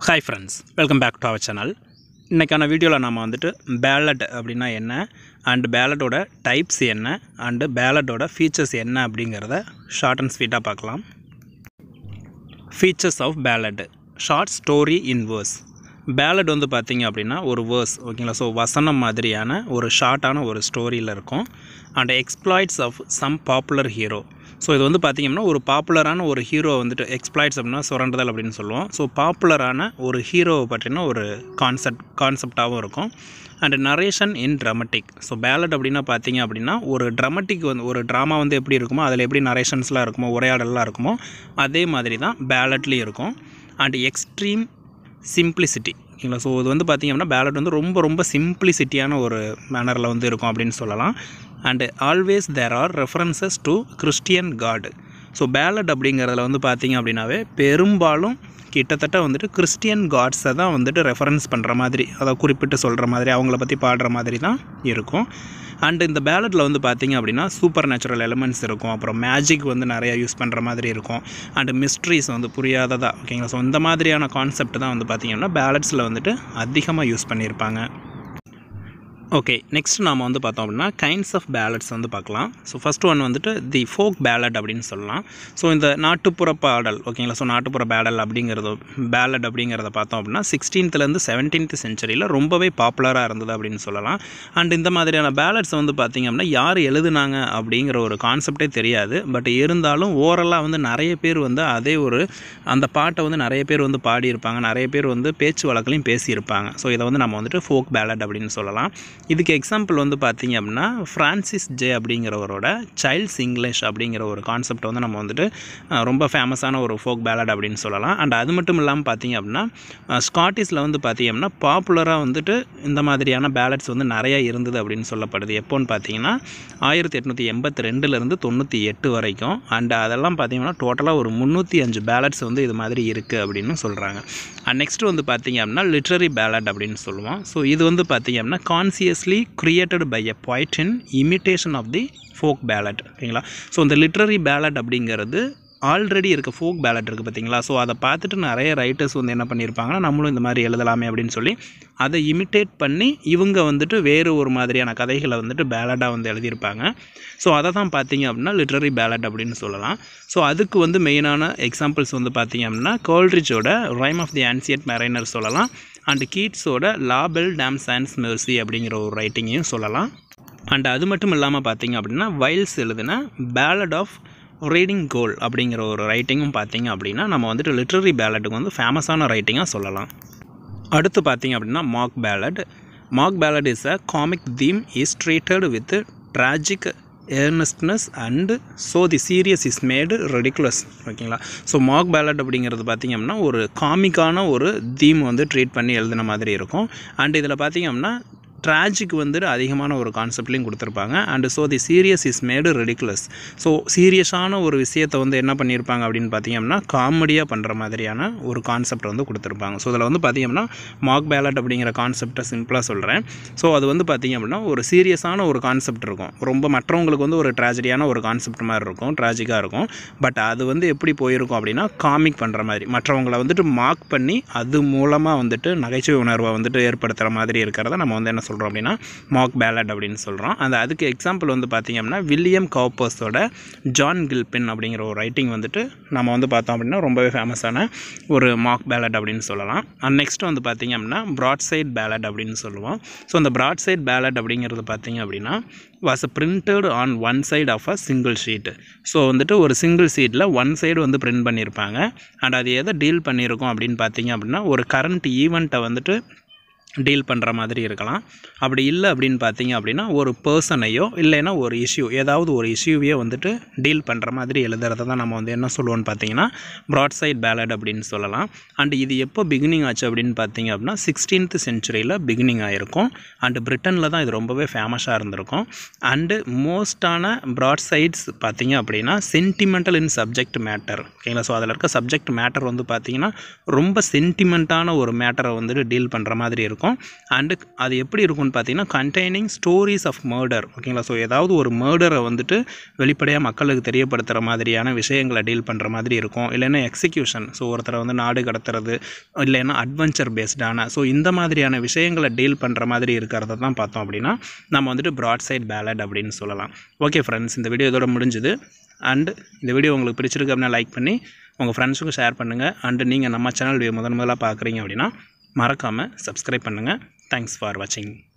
hi friends welcome back to our channel இன்றைக்கான வீடியோவில் நம்ம வந்துட்டு பேலட் அப்படின்னா என்ன அண்ட் பேலட்டோட டைப்ஸ் என்ன அண்டு பேலட்டோட ஃபீச்சர்ஸ் என்ன அப்படிங்கிறத ஷார்ட் அண்ட் ஸ்வீட்டாக பார்க்கலாம் features of ballad short story in verse ballad வந்து பார்த்தீங்க அப்படின்னா ஒரு வேர்ஸ் ஓகேங்களா ஸோ வசனம் மாதிரியான ஒரு ஷார்ட்டான ஒரு ஸ்டோரியில் இருக்கும் and exploits of some popular hero so இது வந்து பார்த்திங்கன்னா ஒரு பாப்புலரான ஒரு ஹீரோ வந்துட்டு எக்ஸ்ப்ளாய்ட்ஸ் அப்படின்னா சுரண்டுதல் அப்படின்னு சொல்லுவோம் ஸோ பாப்புலரான ஒரு ஹீரோவை பற்றின ஒரு கான்செப்ட் கான்செப்டாகவும் இருக்கும் and narration in dramatic so ballad அப்படின்னா பார்த்தீங்க அப்படின்னா ஒரு ட்ரமட்டிக் வந்து ஒரு ட்ராமா வந்து எப்படி இருக்குமோ அதில் எப்படி நரேஷன்ஸ்லாம் இருக்குமோ உரையாடலாம் இருக்குமோ அதே மாதிரி தான் பேலட்லேயும் இருக்கும் அண்ட் எக்ஸ்ட்ரீம் சிம்ப்ளிசிட்டி ஓகேங்களா ஸோ இது வந்து பார்த்திங்க அப்படின்னா பேலட் வந்து ரொம்ப ரொம்ப சிம்ப்ளிசிட்டியான ஒரு மேனரில் வந்து இருக்கும் அப்படின்னு சொல்லலாம் and always there are references to Christian God so ballad அப்படிங்கிறதுல வந்து பார்த்திங்க அப்படின்னாவே பெரும்பாலும் கிட்டத்தட்ட வந்துட்டு கிறிஸ்டியன் காட்ஸை தான் வந்துட்டு ரெஃபரன்ஸ் பண்ணுற மாதிரி அதை குறிப்பிட்டு சொல்கிற மாதிரி அவங்கள பற்றி பாடுற மாதிரி தான் இருக்கும் அண்ட் இந்த பேலட்டில் வந்து பார்த்திங்க அப்படின்னா சூப்பர் நேச்சுரல் எலிமெண்ட்ஸ் இருக்கும் அப்புறம் மேஜிக் வந்து நிறையா யூஸ் பண்ணுற மாதிரி இருக்கும் அண்ட் மிஸ்ட்ரிஸ் வந்து புரியாததா ஓகேங்களா ஸோ இந்த மாதிரியான கான்செப்ட் தான் வந்து பார்த்திங்கன்னா பேலட்ஸில் வந்துட்டு அதிகமாக யூஸ் பண்ணியிருப்பாங்க ஓகே நெக்ஸ்ட் நாம் வந்து பார்த்தோம் அப்படின்னா கைண்ட்ஸ் ஆஃப் பேலட்ஸ் வந்து பார்க்கலாம் ஸோ ஃபஸ்ட் ஒன் வந்துட்டு தி ஃபோக் பேலட் அப்படின்னு சொல்லலாம் ஸோ இந்த நாட்டுப்புற பாடல் ஓகேங்களா ஸோ நாட்டுப்புற பேடல் அப்படிங்கிறது பேலட் அப்படிங்கிறத பார்த்தோம் அப்படின்னா சிக்ஸ்டீன்த்லேருந்து செவன்டீன்த் செஞ்சுரியில் ரொம்பவே பாப்புலராக இருந்தது அப்படின்னு சொல்லலாம் அண்ட் இந்த மாதிரியான பேலட்ஸ் வந்து பார்த்திங்க அப்படின்னா யார் எழுதுனாங்க அப்படிங்கிற ஒரு கான்செப்டே தெரியாது பட் இருந்தாலும் ஓரலாக வந்து நிறைய பேர் வந்து அதே ஒரு அந்த பாட்டை வந்து நிறைய பேர் வந்து பாடியிருப்பாங்க நிறைய பேர் வந்து பேச்சு வழக்கிலையும் பேசியிருப்பாங்க ஸோ இதை வந்து நம்ம வந்துட்டு ஃபோக் பேலட் அப்படின்னு சொல்லலாம் இதுக்கு எக்ஸாம்பிள் வந்து பார்த்தீங்க அப்படின்னா ஃப்ரான்சிஸ் ஜே அப்படிங்கிறவரோட சைல்ட்ஸ் இங்கிலீஷ் அப்படிங்கிற ஒரு கான்செப்ட் வந்து நம்ம வந்துட்டு அஹ், ரொம்ப ஃபேமஸான ஒரு ஃபோக் பேலட் அப்படின்னு சொல்லலாம் அண்ட் அது மட்டும் இல்லாமல் பார்த்தீங்க அப்படின்னா ஸ்காட்டிஷில் வந்து பார்த்தீங்க அப்படின்னா பாப்புலராக வந்துட்டு இந்த மாதிரியான பேலட்ஸ் வந்து நிறையா இருந்தது அப்படின்னு சொல்லப்படுது எப்போன்னு பார்த்தீங்கன்னா ஆயிரத்தி எட்நூற்றி எண்பத்தி ரெண்டுலேருந்து தொண்ணூற்றி எட்டு வரைக்கும் அண்ட் அதெல்லாம் பார்த்தீங்கன்னா டோட்டலாக ஒரு முந்நூற்றி அஞ்சு பேலட்ஸ் வந்து இது மாதிரி இருக்குது அப்படின்னு சொல்கிறாங்க அண்ட் நெக்ஸ்ட் வந்து பார்த்தீங்க அப்படின்னா லிட்ரரி பேலட் அப்படின்னு சொல்லுவோம் ஸோ இது வந்து பார்த்தீங்க அப்படின்னா consciously created by a poet in imitation of the folk ballad ஓகேங்களா ஸோ இந்த லிட்ரரி பேலட் அப்படிங்கிறது ஆல்ரெடி இருக்க ஃபோக் பேலட் இருக்குது பார்த்தீங்களா ஸோ அதை பார்த்துட்டு நிறைய ரைட்டர்ஸ் வந்து என்ன பண்ணியிருப்பாங்கன்னா நம்மளும் இந்த மாதிரி எழுதலாமே அப்படின்னு சொல்லி அதை இமிட்டேட் பண்ணி இவங்க வந்துட்டு வேறு ஒரு மாதிரியான கதைகளை வந்துட்டு பேலடாக வந்து எழுதியிருப்பாங்க ஸோ அதை தான் பார்த்தீங்க அப்படின்னா லிட்ரரி பேலட் அப்படின்னு சொல்லலாம் ஸோ அதுக்கு வந்து மெயினான எக்ஸாம்பிள்ஸ் வந்து பார்த்தீங்க அப்படின்னா கோல்ட்ரிச்சோட Rime of the Ancient Mariner சொல்லலாம் அண்ட் கீட்ஸோட லாபெல் டேம் சயின்ஸ் மெர்சி அப்படிங்கிற ஒரு ரைட்டிங்கையும் சொல்லலாம் அண்ட் அது மட்டும் இல்லாமல் பார்த்தீங்க அப்படின்னா வைல்ஸ் எழுதின பேலட் ஆஃப் ரீடிங் கோல் அப்படிங்கிற ஒரு ரைட்டிங்கும் பார்த்தீங்க அப்படின்னா நம்ம வந்துட்டு லிட்ரரி பேலட்டுக்கு வந்து ஃபேமஸான ரைட்டிங்காக சொல்லலாம் அடுத்து பார்த்தீங்க அப்படின்னா mock ballad mock ballad is a comic theme is treated with tragic earnestness and so the serious is made ridiculous ஓகேங்களா ஸோ மாக் பேலட் அப்படிங்கிறது பார்த்திங்க அப்படின்னா ஒரு காமிக்கான ஒரு தீம் வந்து ட்ரீட் பண்ணி எழுதின மாதிரி இருக்கும் அண்ட் இதில் பார்த்திங்க அப்படின்னா ட்ராஜிக் வந்துட்டு அதிகமான ஒரு கான்செப்ட்லையும் கொடுத்துருப்பாங்க and so the serious is made ridiculous so சீரியஸான ஒரு விஷயத்தை வந்து என்ன பண்ணியிருப்பாங்க அப்படின்னு பார்த்தீங்க அப்படின்னா காமெடியாக பண்ணுற மாதிரியான ஒரு கான்செப்ட் வந்து கொடுத்துருப்பாங்க ஸோ இதில் வந்து பார்த்தீங்க அப்படின்னா மாக் பேலட் அப்படிங்கிற கான்செப்டை சிம்பிளாக சொல்கிறேன் ஸோ அது வந்து பார்த்தீங்க அப்படின்னா ஒரு சீரியஸான ஒரு கான்செப்ட் இருக்கும் ரொம்ப மற்றவங்களுக்கு வந்து ஒரு ட்ராஜடியான ஒரு கான்செப்ட் மாதிரி இருக்கும் ட்ராஜிக்காக இருக்கும் பட் அது வந்து எப்படி போயிருக்கும் அப்படின்னா காமிக் பண்ணுற மாதிரி மற்றவங்களை வந்துட்டு மார்க் பண்ணி அது மூலமாக வந்துட்டு நகைச்சுவை உணர்வை வந்துட்டு ஏற்படுத்துகிற மாதிரி இருக்கிறத நம்ம வந்து என்ன சொல்கிறோம் அப்படின்னா மாக் பேலட் அப்படின்னு சொல்கிறோம் அந்த அதுக்கு எக்ஸாம்பிள் வந்து பார்த்திங்க அப்படின்னா வில்லியம் காப்பர்ஸோட ஜான் கில்பின் அப்படிங்கிற ஒரு ரைட்டிங் வந்துட்டு நம்ம வந்து பார்த்தோம் அப்படின்னா ரொம்பவே ஃபேமஸான ஒரு மாக் பேலட் அப்படின்னு சொல்லலாம் அண்ட் நெக்ஸ்ட் வந்து பார்த்திங்க அப்படின்னா ப்ராட் சைட் பேலட் அப்படின்னு சொல்லுவோம் ஸோ அந்த ப்ராட் சைட் பேலட் அப்படிங்கிறது பார்த்திங்க அப்படின்னா was printed on one side of a single sheet so வந்துட்டு ஒரு சிங்கிள் ஷீட்டில் ஒன் சைடு வந்து பிரிண்ட் பண்ணியிருப்பாங்க அண்ட் அது எதை டீல் பண்ணியிருக்கோம் அப்படின்னு பார்த்தீங்க அப்படின்னா ஒரு கரண்ட் ஈவெண்ட்டை வந்துட்டு டீல் பண்ணுற மாதிரி இருக்கலாம் அப்படி இல்லை அப்படின்னு பார்த்தீங்க அப்படின்னா ஒரு பர்சனையோ இல்லைன்னா ஒரு இஷ்யூ ஏதாவது ஒரு இஷ்யூவையோ வந்துட்டு டீல் பண்ணுற மாதிரி எழுதுறத தான் நம்ம வந்து என்ன சொல்லுவோம்னு பார்த்தீங்கன்னா ப்ராட் சைட் பேலட் அப்படின்னு சொல்லலாம் அண்ட் இது எப்போ பிகினிங் ஆச்சு அப்படின்னு பார்த்தீங்க அப்படின்னா சிக்ஸ்டீன்த் சென்ச்சுரியில் பிகினிங் ஆகிருக்கும் அண்டு பிரிட்டனில் தான் இது ரொம்பவே ஃபேமஸாக இருந்திருக்கும் அண்டு மோஸ்டான ப்ராட் சைட்ஸ் பார்த்தீங்க அப்படின்னா சென்டிமெண்டல் இன் சப்ஜெக்ட் மேட்டர் ஓகேங்களா ஸோ அதில் இருக்க சப்ஜெக்ட் மேட்டர் வந்து பார்த்தீங்கன்னா ரொம்ப சென்டிமெண்ட்டான ஒரு மேட்டரை வந்துட்டு டீல் பண்ணுற மாதிரி இருக்கும் இருக்கும் அண்டு அது எப்படி இருக்கும்னு பார்த்தீங்கன்னா கண்டெய்னிங் ஸ்டோரிஸ் ஆஃப் மர்டர் ஓகேங்களா ஸோ ஏதாவது ஒரு மர்டரை வந்துட்டு வெளிப்படையாக மக்களுக்கு தெரியப்படுத்துகிற மாதிரியான விஷயங்களை டீல் பண்ணுற மாதிரி இருக்கும் இல்லைன்னா எக்ஸிக்யூஷன் ஸோ ஒருத்தரை வந்து நாடு கடத்துறது இல்லைன்னா அட்வென்ச்சர் பேஸ்டான ஸோ இந்த மாதிரியான விஷயங்களை டீல் பண்ணுற மாதிரி இருக்கிறத தான் பார்த்தோம் அப்படின்னா நம்ம வந்துட்டு ப்ராட் சைட் பேலட் அப்படின்னு சொல்லலாம் ஓகே ஃப்ரெண்ட்ஸ் இந்த வீடியோ இதோட முடிஞ்சுது அண்ட் இந்த வீடியோ உங்களுக்கு பிடிச்சிருக்கு அப்படின்னா லைக் பண்ணி உங்கள் ஃப்ரெண்ட்ஸுக்கும் ஷேர் பண்ணுங்கள் அண்டு நீங்கள் நம்ம சேனல் வீடியோ முதன் முதலாக பார்க்குறீங்க அப்படின்னா மறக்காமல் சப்ஸ்கிரைப் பண்ணுங்கள் தேங்க்ஸ் ஃபார் வாட்சிங்